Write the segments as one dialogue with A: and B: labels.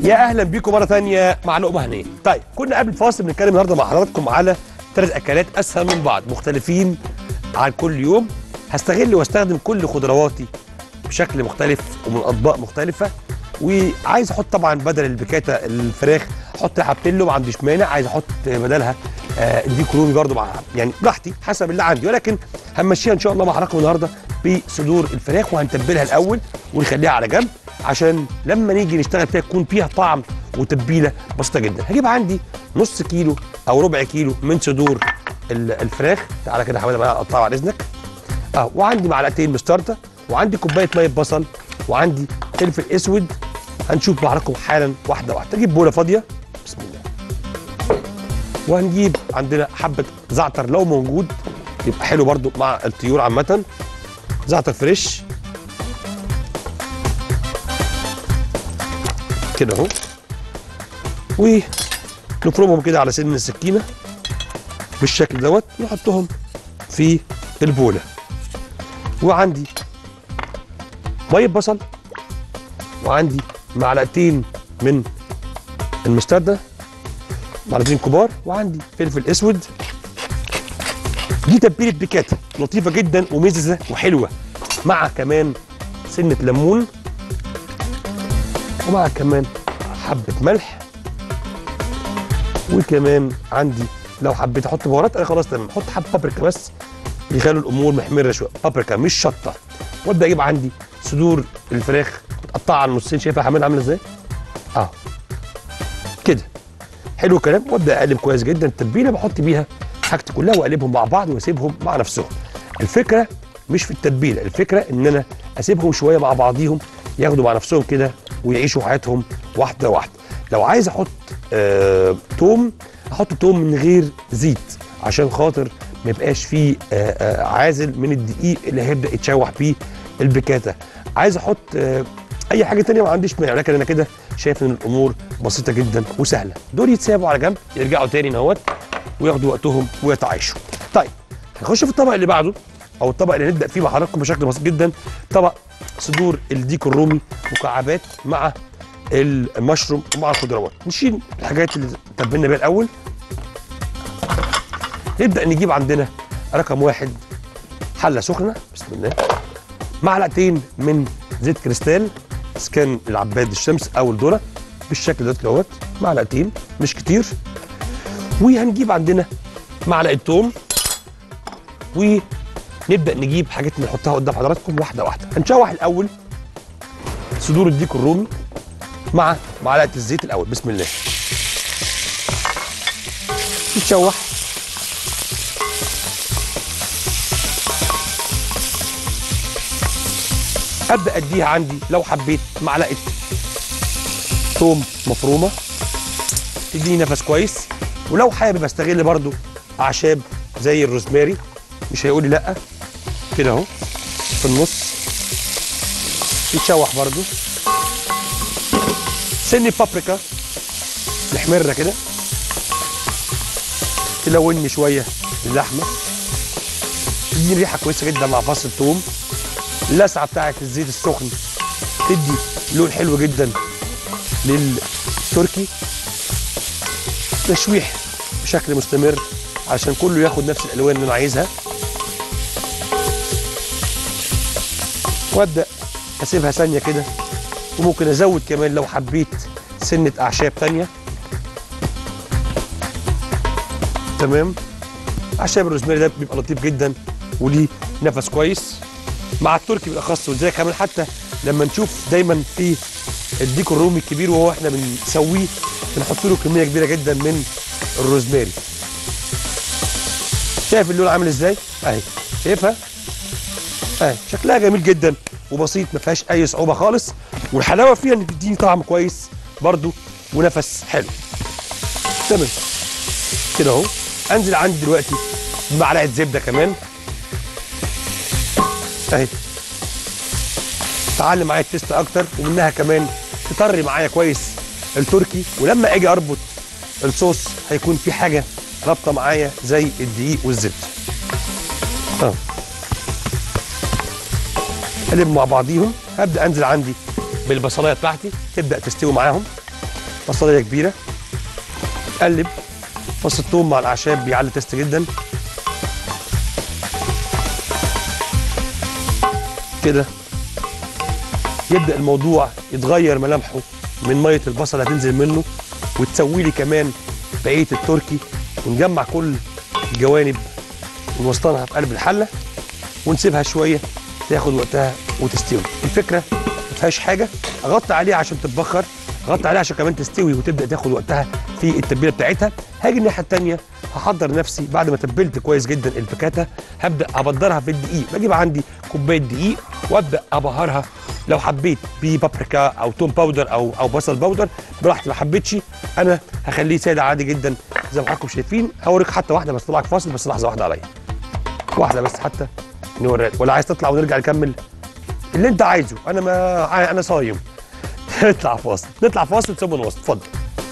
A: يا اهلا بيكم مره ثانيه مع لقمه هنيه طيب كنا قبل الفاصل بنتكلم النهارده مع حضراتكم على ثلاث اكلات اسهل من بعض مختلفين عن كل يوم هستغل واستخدم كل خضرواتي بشكل مختلف ومن اطباق مختلفه وعايز احط طبعا بدل البيكاتا الفراخ احط حبتلو ما عنديش مانع عايز احط بدلها آه ديك رومي برده مع يعني براحتي حسب اللي عندي ولكن هنمشيها ان شاء الله مع حضراتكم النهارده بصدور الفراخ وهنتبلها الاول ونخليها على جنب عشان لما نيجي نشتغل فيها تكون فيها طعم وتتبيله بسيطه جدا هجيب عندي نص كيلو او ربع كيلو من صدور ال- الفراخ تعالى كده حاول بقى اقطعها على اذنك اه وعندي معلقتين مستردة وعندي كوبايه ميه بصل وعندي فلفل اسود هنشوف مع حضراتكم حالا واحده واحده اجيب بوله فاضيه بسم الله وهنجيب عندنا حبه زعتر لو موجود يبقى حلو برده مع الطيور عامه زعتر فريش كده اهو ونفرمهم كده على سن السكينه بالشكل دوت نحطهم في البوله وعندي ميه بصل وعندي معلقتين من المستردة معلقتين كبار وعندي فلفل اسود دي تتبيله بيكاتا لطيفه جدا ومززه وحلوه مع كمان سنه ليمون ومع كمان حبه ملح وكمان عندي لو حبيت احط بهارات انا خلاص تمام احط حبه بابريكا بس يخلوا الامور محمره شويه بابريكا مش شطه وابدا اجيب عندي صدور الفراخ متقطعه على النصين شايفها حماد عامله ازاي اه كده حلو الكلام وابدا اقلب كويس جدا التتبيله بحط بيها حاجتي كلها واقلبهم مع بعض واسيبهم مع نفسهم الفكره مش في التتبيله الفكره ان انا اسيبهم شويه مع بعضيهم ياخدوا مع نفسهم كده ويعيشوا حياتهم واحده واحده لو عايز احط آه توم احط توم من غير زيت عشان خاطر ما يبقاش فيه آه آه عازل من الدقيق اللي هيبدا يتشوح بيه البيكاتا عايز احط آه اي حاجه تانية ما عنديش مانع لكن انا كده شايف ان الامور بسيطه جدا وسهله دول يتسابوا على جنب يرجعوا تاني اهوت وياخدوا وقتهم ويتعايشوا طيب هنخش في الطبق اللي بعده او الطبق اللي هنبدا فيه مع حضراتكم بشكل بسيط جدا طبق صدور الديك الرومي مكعبات مع المشروم ومع الخضروات نشيل الحاجات اللي تبلنا بيها الاول نبدا نجيب عندنا رقم واحد حله سخنه بسم الله معلقتين من زيت كريستال اسكان العباد الشمس او الذره بالشكل ده دوت معلقتين مش كتير وهنجيب عندنا معلقه توم ونبدا نجيب حاجات نحطها قدام حضراتكم واحده واحده هنشوح الاول صدور الديك الرومي مع معلقه الزيت الاول بسم الله تتشوح ابدا اديها عندي لو حبيت معلقه ثوم مفرومه تديني نفس كويس ولو حابب استغل برضو اعشاب زي الروزماري مش هيقول لي لا كده اهو في النص يتشوح برضو سن بابريكا محمره كده تلوني شويه اللحمه تديني ريحه كويسه جدا مع فص الثوم اللسعه بتاعت الزيت السخن تدي لون حلو جدا للتركي تشويح بشكل مستمر عشان كله ياخد نفس الالوان اللي انا عايزها وابدا اسيبها ثانيه كده وممكن ازود كمان لو حبيت سنه اعشاب ثانيه تمام اعشاب الروزماري ده بيبقى لطيف جدا وليه نفس كويس مع التركي بالاخص وزي كمان حتى لما نشوف دايما في الديك الرومي الكبير وهو احنا بنسويه بنحط له كميه كبيره جدا من الروزماري شايف اللون عامل ازاي اهي شايفها اهي شكلها جميل جدا وبسيط ما فيهاش اي صعوبه خالص والحلاوه فيها ان بتديني طعم كويس برده ونفس حلو تمام كده اهو انزل عندي دلوقتي بمعلقه زبده كمان اهي تعلم معايا التست اكتر ومنها كمان تطري معايا كويس التركي ولما اجي اربط الصوص هيكون في حاجه رابطه معايا زي الدقيق والزبده اه قلب مع بعضيهم هبدا انزل عندي بالبصلايه بتاعتي تبدا تستوي معاهم بصلايه كبيره قلب فص الثوم مع الاعشاب بيعلي تيست جدا كده يبدا الموضوع يتغير ملامحه من ميه البصل هتنزل منه وتسوي لي كمان بقيه التركي ونجمع كل الجوانب ونوسطنها في قلب الحله ونسيبها شويه تاخد وقتها وتستوي الفكره ما فيهاش حاجه اغطي عليها عشان تتبخر اغطي عليها عشان كمان تستوي وتبدا تاخد وقتها في التتبيله بتاعتها هاجي الناحيه الثانيه هحضر نفسي بعد ما تبلت كويس جدا البكاتا هبدا ابدرها في الدقيق بجيب عندي كوبايه دقيق وابدا ابهرها لو حبيت ببابريكا او توم باودر او او بصل باودر براحتي ما حبيتش انا هخليه ساده عادي جدا زي ما حضراتكم شايفين هوريك حتى واحده بس طلعك فاصل بس لحظه واحده عليا واحده بس حتى نوريك ولا عايز تطلع ونرجع نكمل اللي انت عايزه انا ما انا صايم نطلع فاصل نطلع فاصل ثم نواصل اتفضل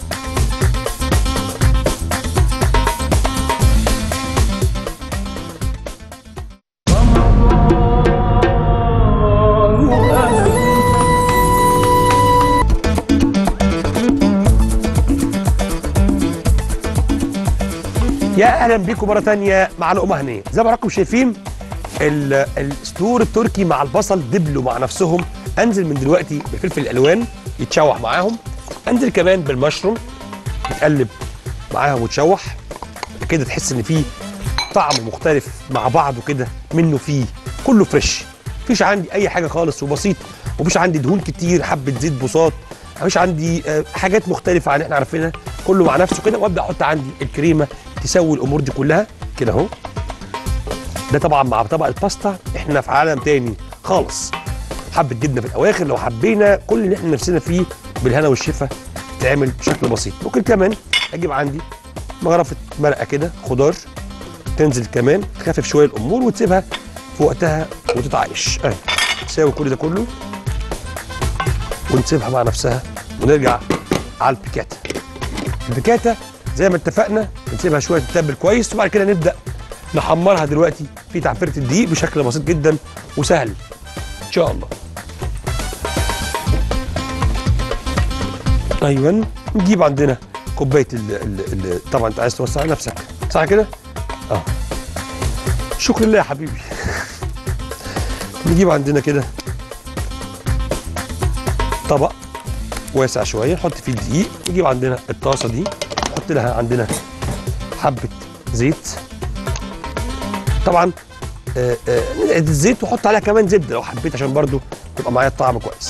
A: يا اهلا بيكم مره تانية مع لقمه هنيه زي ما حضراتكم شايفين ال- الصدور التركي مع البصل دبلوا مع نفسهم انزل من دلوقتي بفلفل الالوان يتشوح معاهم انزل كمان بالمشروم يتقلب معاهم وتشوح كده تحس ان فيه طعم مختلف مع بعضه كده منه فيه كله فريش مفيش عندي اي حاجه خالص وبسيط ومفيش عندي دهون كتير حبه زيت بساط مفيش عندي آه، حاجات مختلفه عن اللي احنا عارفينها كله مع نفسه كده وابدا احط عندي الكريمه تسوي الامور دي كلها كده اهو ده طبعا مع طبق الباستا احنا في عالم تاني خالص حبه جبنه في الاواخر لو حبينا كل اللي احنا نفسنا فيه بالهنا والشفا تعمل بشكل بسيط ممكن كمان اجيب عندي مغرفه مرقه كده خضار تنزل كمان تخفف شويه الامور وتسيبها في وقتها وتتعايش اهي تساوي كل ده كله ونسيبها مع نفسها ونرجع على البيكاتا البيكاتا زي ما اتفقنا بنسيبها شويه تتبل كويس وبعد كده نبدا نحمرها دلوقتي في تعفيره الدقيق بشكل بسيط جدا وسهل ان شاء الله ايوه نجيب عندنا كوبايه ال ال ال طبعا انت عايز توسع نفسك صح كده اه شكرا لله يا حبيبي نجيب عندنا كده طبق واسع شويه نحط فيه الدقيق نجيب عندنا الطاسه دي نحط لها عندنا حبه زيت طبعا آه، آه، ندعك الزيت وحط عليها كمان زبده لو حبيت عشان برضو تبقى معايا الطعم كويس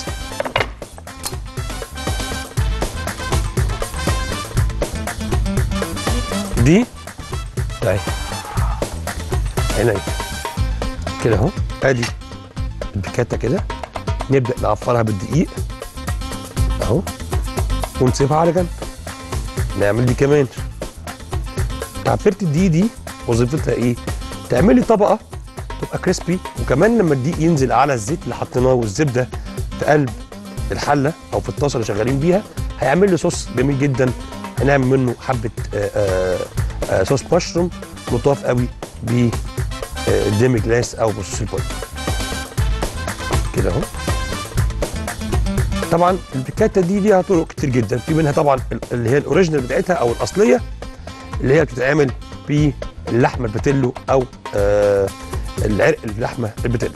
A: دي اهي هنا اهي كده اهو ادي البيكاتا كده نبدا نعفرها بالدقيق اهو ونسيبها على جنب نعمل دي كمان تعفيره الدقيق دي وظيفتها ايه؟ تعمل لي طبقه تبقى كريسبي وكمان لما الدقيق ينزل على الزيت اللي حطيناه والزبده في قلب الحله او في الطاسه اللي شغالين بيها هيعمل لي صوص جميل جدا هنعمل منه حبه آآ آآ آآ صوص مشروم لطاف قوي ب ديمي جلاس او بصوص البن كده اهو طبعا البيكاتا دي ليها طرق كتير جدا في منها طبعا اللي هي الاوريجينال بتاعتها او الاصليه اللي هي بتتعمل باللحمه البتلو او آه العرق اللحمه البتلو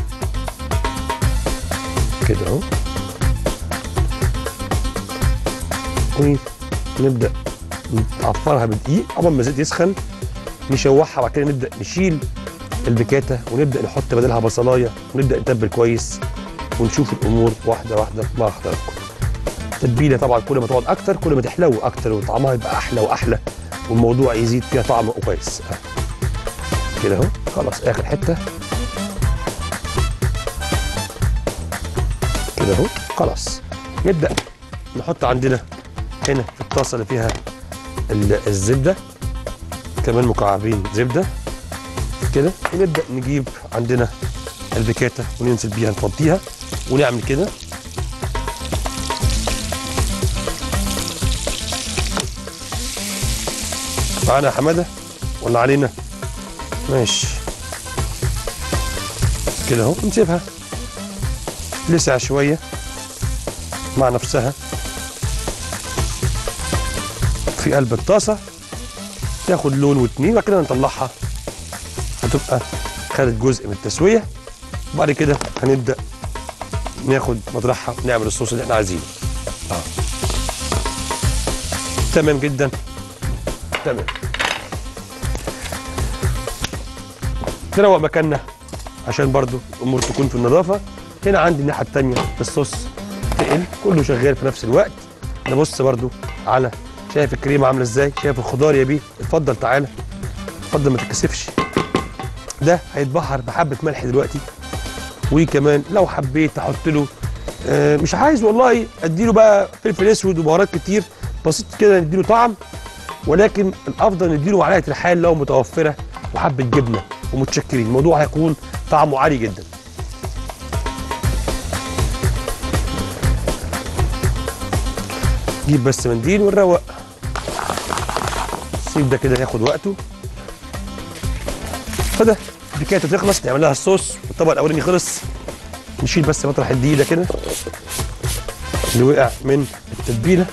A: كده اهو ونبدا نعفرها بالدقيق اول ما الزيت يسخن نشوحها وبعد كده نبدا نشيل البيكاتا ونبدا نحط بدلها بصلايه ونبدا نتبل كويس ونشوف الامور واحده واحده مع حضراتكم التتبيله طبعا كل ما تقعد اكتر كل ما تحلو اكتر وطعمها يبقى احلى واحلى والموضوع يزيد فيها طعم كويس أهي. كده اهو خلاص اخر حته كده اهو خلاص نبدا نحط عندنا هنا في الطاسه اللي فيها ال- الزبده كمان مكعبين زبده كده ونبدا نجيب عندنا البيكاتا وننزل بيها نفضيها ونعمل كده معانا يا حماده ولا علينا ماشي كده اهو نسيبها لسع شويه مع نفسها في قلب الطاسه تاخد لون واتنين وبعد كده نطلعها هتبقى خدت جزء من التسويه وبعد كده هنبدا ناخد مطرحها ونعمل الصوص اللي احنا عايزينه اه تمام جدا تمام نروق مكاننا عشان برضو الامور تكون في النظافه هنا عندي الناحيه الثانيه الصوص تقل كله شغال في نفس الوقت نبص برضو على شايف الكريمه عامله ازاي شايف الخضار يا بيه اتفضل تعالى اتفضل ما تتكسفش ده هيتبحر بحبه ملح دلوقتي وكمان لو حبيت احط له آه، مش عايز والله اديله بقى فلفل اسود وبهارات كتير بسيط كده نديله طعم ولكن الافضل نديله معلقه ريحان لو متوفره وحبه جبنه ومتشكرين الموضوع هيكون طعمه عالي جدا جيب بس منديل ونروق سيب ده كده ياخد وقته فده دي كده تخلص نعمل لها الصوص والطبق الاولاني خلص نشيل بس مطرح الدقيق ده كده اللي وقع من التتبيله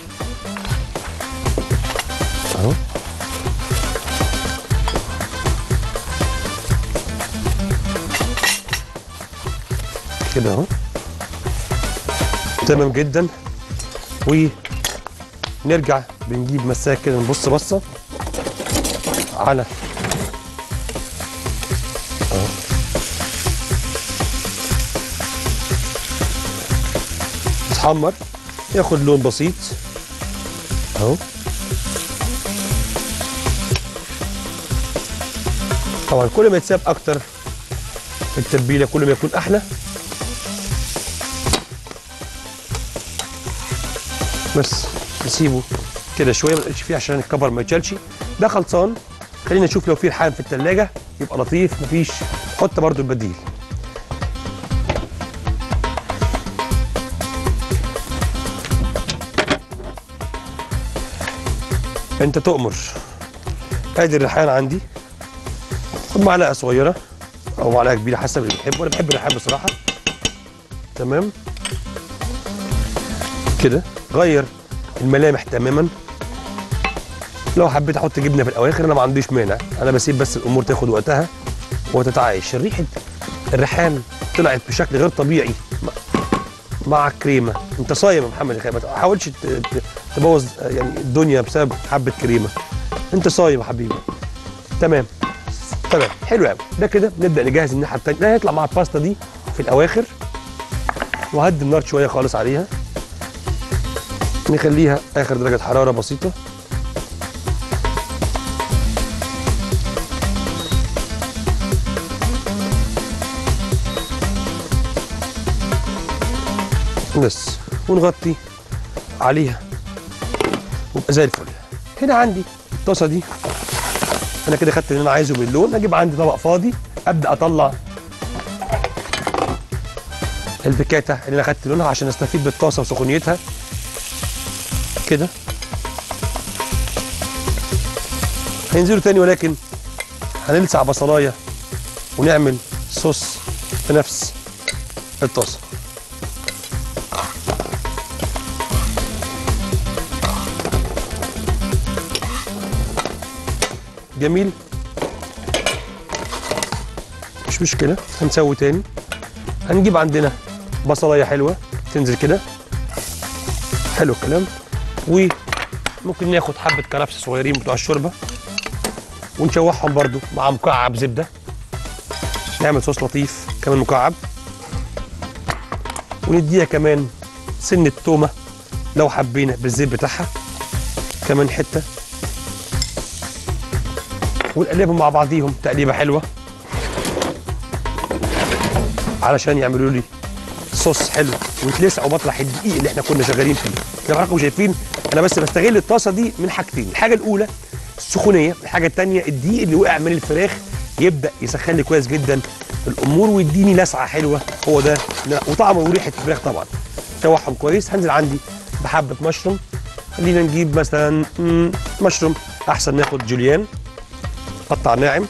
A: اهو كده اهو تمام جدا ونرجع بنجيب مساك كده نبص بصه على اهو يتحمر ياخد لون بسيط اهو طبعا كل ما يتساب اكتر في التتبيله كل ما يكون احلى بس نسيبه كده شويه ما نقلش فيه عشان الكفر ما يتشالش ده خلصان خلينا نشوف لو في ريحان في التلاجة يبقى لطيف مفيش حط برضو البديل انت تؤمر ادي الريحان عندي خد معلقه صغيره او معلقه كبيره حسب اللي بتحبه انا بحب الريحان بصراحه تمام كده غير الملامح تماما لو حبيت احط جبنه في الاواخر انا ما عنديش مانع انا بسيب بس الامور تاخد وقتها وتتعايش ريحه الريحان طلعت بشكل غير طبيعي مع الكريمه انت صايم يا محمد يا خالد ما تحاولش ت- ت- تبوظ يعني الدنيا بسبب حبه كريمه انت صايم يا حبيبي تمام تمام حلو قوي ده كده نبدا نجهز الناحيه الثانيه ده هيطلع مع الباستا دي في الاواخر وهدي النار شويه خالص عليها نخليها اخر درجه حراره بسيطه بس ونغطي عليها ويبقى زي الفل هنا عندي الطاسه دي انا كده خدت اللي انا عايزه من اللون اجيب عندي طبق فاضي ابدا اطلع البيكاتا اللي انا خدت لونها عشان استفيد بالطاسه وسخونيتها كده هينزلوا تاني ولكن هنلسع بصلايه ونعمل صوص في نفس الطاسه جميل مش مشكله هنسوي تاني هنجيب عندنا بصلايه حلوه تنزل كده حلو الكلام وممكن ناخد حبه كرفس صغيرين بتوع الشوربه ونشوحهم برضو مع مكعب زبده نعمل صوص لطيف كمان مكعب ونديها كمان سنه تومه لو حبينا بالزيت بتاعها كمان حته ونقلبهم مع بعضيهم تقليبه حلوه علشان يعملوا لي صوص حلو ويتلسعوا مطرح الدقيق اللي احنا كنا شغالين فيه زي ما حضراتكم شايفين انا بس بستغل الطاسه دي من حاجتين الحاجه الاولى السخونيه الحاجه الثانيه الدقيق اللي وقع من الفراخ يبدا يسخن لي كويس جدا الامور ويديني لسعه حلوه هو ده وطعمه وريحه الفراخ طبعا شوحهم كويس هنزل عندي بحبه مشروم خلينا نجيب مثلا مم، مشروم احسن ناخد جوليان قطع ناعم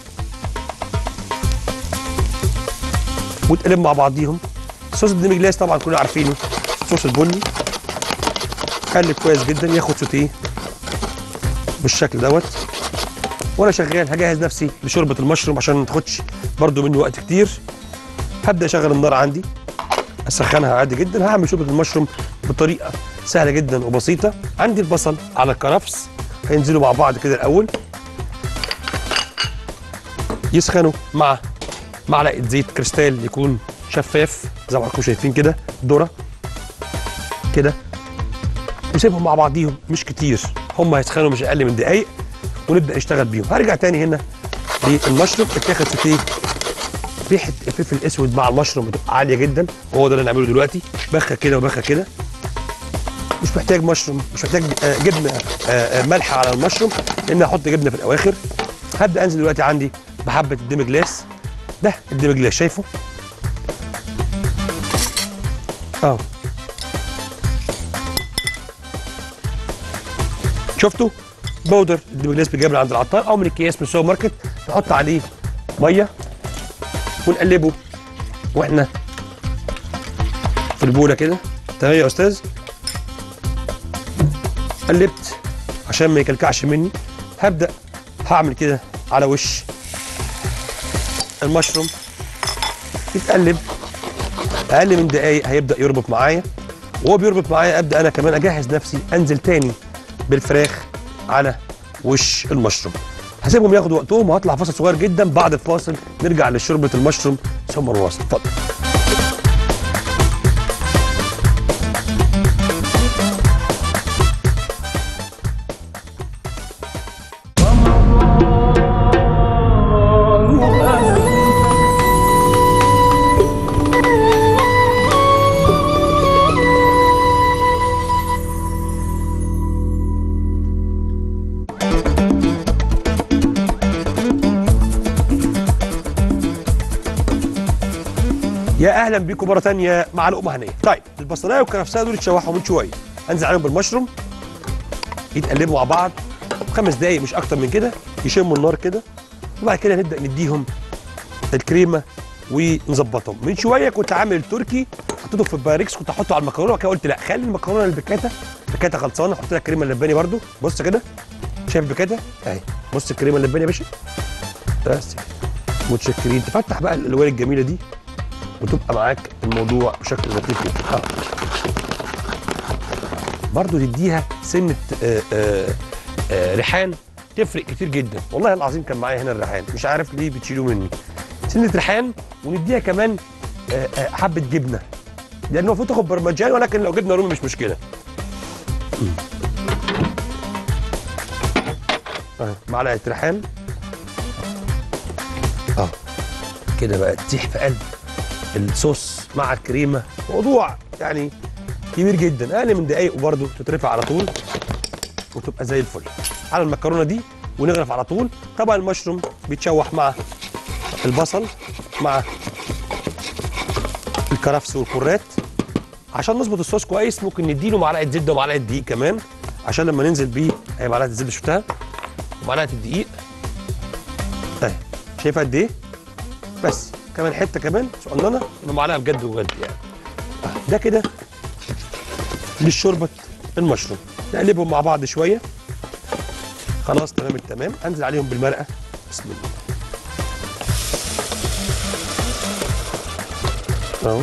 A: وتقلب مع بعضيهم صوص الديمي جلاس طبعا كلنا عارفينه الصوص البني قلب كويس جدا ياخد سوتيه بالشكل دوت وانا شغال هجهز نفسي لشوربه المشروم عشان ما تاخدش برده مني وقت كتير هبدا اشغل النار عندي اسخنها عادي جدا هعمل شوربه المشروم بطريقه سهله جدا وبسيطه عندي البصل على الكرفس هينزلوا مع بعض كده الاول يسخنوا مع معلقه زيت كريستال يكون شفاف زي ما حضراتكم شايفين كده ذره كده وسيبهم مع بعضيهم مش كتير هم هيسخنوا مش اقل من دقايق ونبدا نشتغل بيهم هرجع تاني هنا للمشروم اتاخد سوتيه ريحه الفلفل الاسود مع المشروم بتبقى عاليه جدا وهو ده اللي هنعمله دلوقتي بخه كده وبخه كده مش محتاج مشروم مش محتاج آه، جبنه آه، آه، ملح على المشروم لان هحط جبنه في الاواخر هبدا انزل دلوقتي عندي بحبه الديم جلاس ده الديم جلاس شايفه اه شفتوا بودر الديم جلاس بيجيب من عند العطار او من اكياس من السوبر ماركت نحط عليه ميه ونقلبه واحنا في البوله كده تمام يا استاذ قلبت عشان ما يكلكعش مني هبدا هعمل كده على وش المشروم يتقلب اقل من دقايق هيبدا يربط معايا وهو بيربط معايا ابدا انا كمان اجهز نفسي انزل تاني بالفراخ على وش المشروم هسيبهم ياخدوا وقتهم وهطلع فاصل صغير جدا بعد الفاصل نرجع لشوربه المشروم ثم نواصل اتفضل يا اهلا بيكم مره ثانيه مع لقمه هنيه طيب البصلايه والكرفسيه دول اتشوحوا من شويه انزل عليهم بالمشروم يتقلبوا مع بعض خمس دقايق مش اكتر من كده يشموا النار كده وبعد كده نبدا نديهم الكريمه ونظبطهم من شويه كنت عامل التركي حطيته في البايركس كنت احطه على المكرونه وكده قلت لا خلي المكرونه البكاتا بكاتا خلصانه حط لها الكريمه اللباني برده بص كده شايف البكاتا اهي بص الكريمه اللباني يا باشا بس كده. متشكرين تفتح بقى الالوان الجميله دي وتبقى معاك الموضوع بشكل لطيف جدا آه. برضو تديها سنه آه آه آه ريحان تفرق كتير جدا والله العظيم كان معايا هنا الريحان مش عارف ليه بتشيلوه مني سنه ريحان ونديها كمان آه آه حبه جبنه لان المفروض تاخد برمجان ولكن لو جبنه رومي مش مشكله مم. آه. معلقه ريحان اه كده بقى تسيح في قلب الصوص مع الكريمه موضوع يعني كبير جدا اقل من دقايق وبرده تترفع على طول وتبقى زي الفل على المكرونه دي ونغرف على طول طبعا المشروم بيتشوح مع البصل مع الكرفس والكرات عشان نظبط الصوص كويس ممكن نديله معلقه زبده ومعلقه دقيق كمان عشان لما ننزل بيه هي معلقه الزبده شفتها ومعلقه الدقيق اهي شايفها قد ايه بس كمان حته كمان صغننه يبقى معلقه بجد بجد يعني آه، ده كده للشوربه المشروم نقلبهم مع بعض شويه خلاص تمام التمام انزل عليهم بالمرقه بسم الله اهو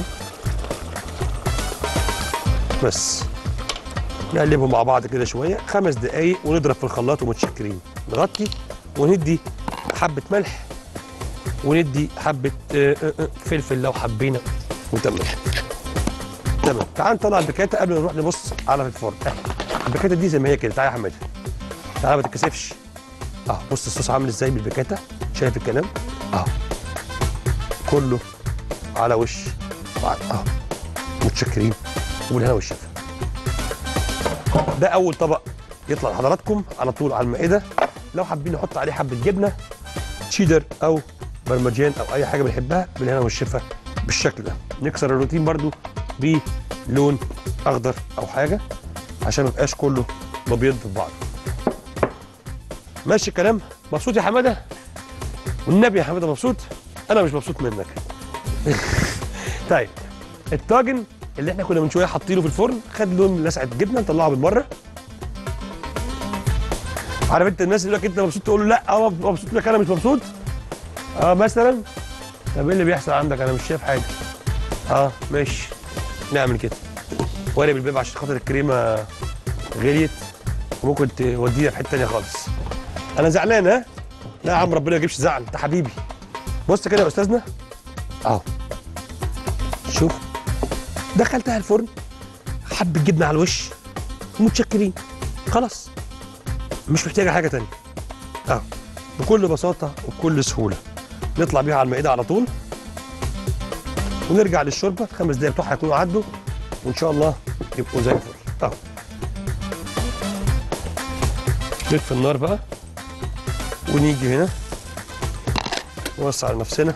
A: بس نقلبهم مع بعض كده شويه خمس دقايق ونضرب في الخلاط ومتشكرين نغطي وندي حبه ملح وندي حبه آه، آه، آه، فلفل لو حبينا وتمام تمام تعال نطلع البكاته قبل ما نروح نبص على الفرن اهي البكاته دي زي ما هي كده تعالى يا حماد تعالى ما تتكسفش اه بص الصوص عامل ازاي بالبكاته شايف الكلام اه كله على وش بعض اه متشكرين والهنا والشفا ده اول طبق يطلع لحضراتكم على طول على المائده لو حابين نحط عليه حبه جبنه تشيدر او برمجان او اي حاجه بنحبها بالهنا والشفا بالشكل ده نكسر الروتين برضو بلون اخضر او حاجه عشان ما يبقاش كله مبيض في بعض ماشي الكلام مبسوط يا حماده والنبي يا حماده مبسوط انا مش مبسوط منك طيب الطاجن اللي احنا كنا من شويه حاطينه في الفرن خد لون لسعه جبنه نطلعه بالمره عارف انت الناس اللي يقول لك انت مبسوط تقول له لا اه مبسوط يقول لك انا مش مبسوط اه مثلا طب ايه اللي بيحصل عندك انا مش شايف حاجه اه ماشي نعمل كده وارب الباب عشان خاطر الكريمه غليت وممكن تودينا في حته تانيه خالص انا زعلان ها لا يا عم ربنا ما يجيبش زعل انت حبيبي بص كده يا استاذنا اهو شوف دخلتها الفرن حبه جبنه على الوش متشكرين خلاص مش محتاجه حاجه تانية اهو بكل بساطه وبكل سهوله نطلع بيها على المائده على طول ونرجع للشوربه الخمس دقايق بتوعها يكونوا عدوا وان شاء الله يبقوا زي الفل اهو نطفي النار بقى ونيجي هنا نوسع على نفسنا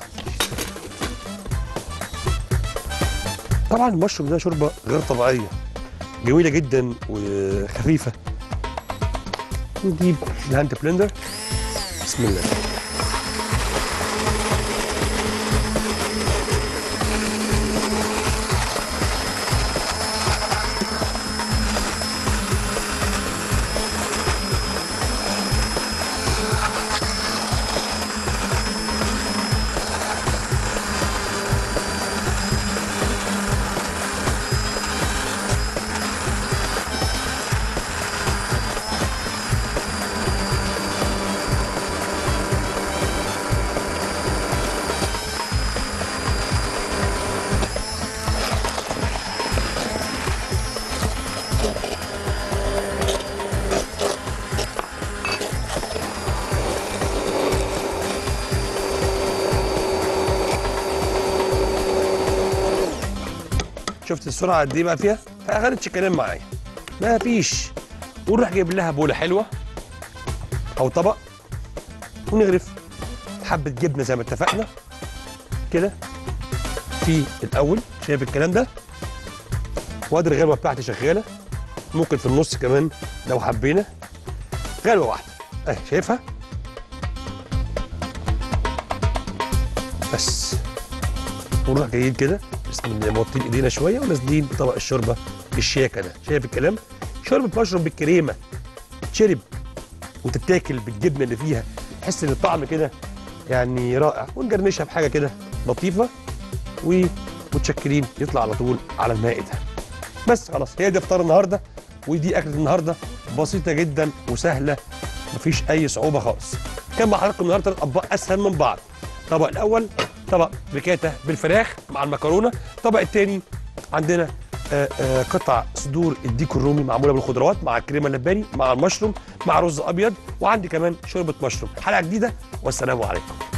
A: طبعا المشروم ده شوربه غير طبيعيه جميله جدا وخفيفه نجيب الهاند بلندر بسم الله شفت السرعه قد ايه بقى فيها فاخدتش كلام معايا ما فيش ونروح جايب لها بوله حلوه او طبق ونغرف حبه جبنه زي ما اتفقنا كده في الاول شايف الكلام ده وادي الغلوه بتاعتي شغاله ممكن في النص كمان لو حبينا غلوه واحده اهي شايفها بس ونروح جايين كده بسم الله موطين ايدينا شويه ونازلين بطبق الشوربه الشياكه ده شايف الكلام شوربه مشروم بالكريمه تشرب وتتاكل بالجبنه اللي فيها تحس ان الطعم كده يعني رائع ونجرنشها بحاجه كده لطيفه ومتشكرين يطلع على طول على المائده بس خلاص هي دي افطار النهارده ودي اكله النهارده بسيطه جدا وسهله مفيش اي صعوبه خالص كان مع حضراتكم النهارده ثلاث اطباق اسهل من بعض الطبق الاول طبق بكاته بالفراخ مع المكرونه الطبق الثاني عندنا آه، آه، قطع صدور الديك الرومي معموله بالخضروات مع الكريمه اللباني مع المشروم مع رز ابيض وعندي كمان شوربه مشروم حلقه جديده والسلام عليكم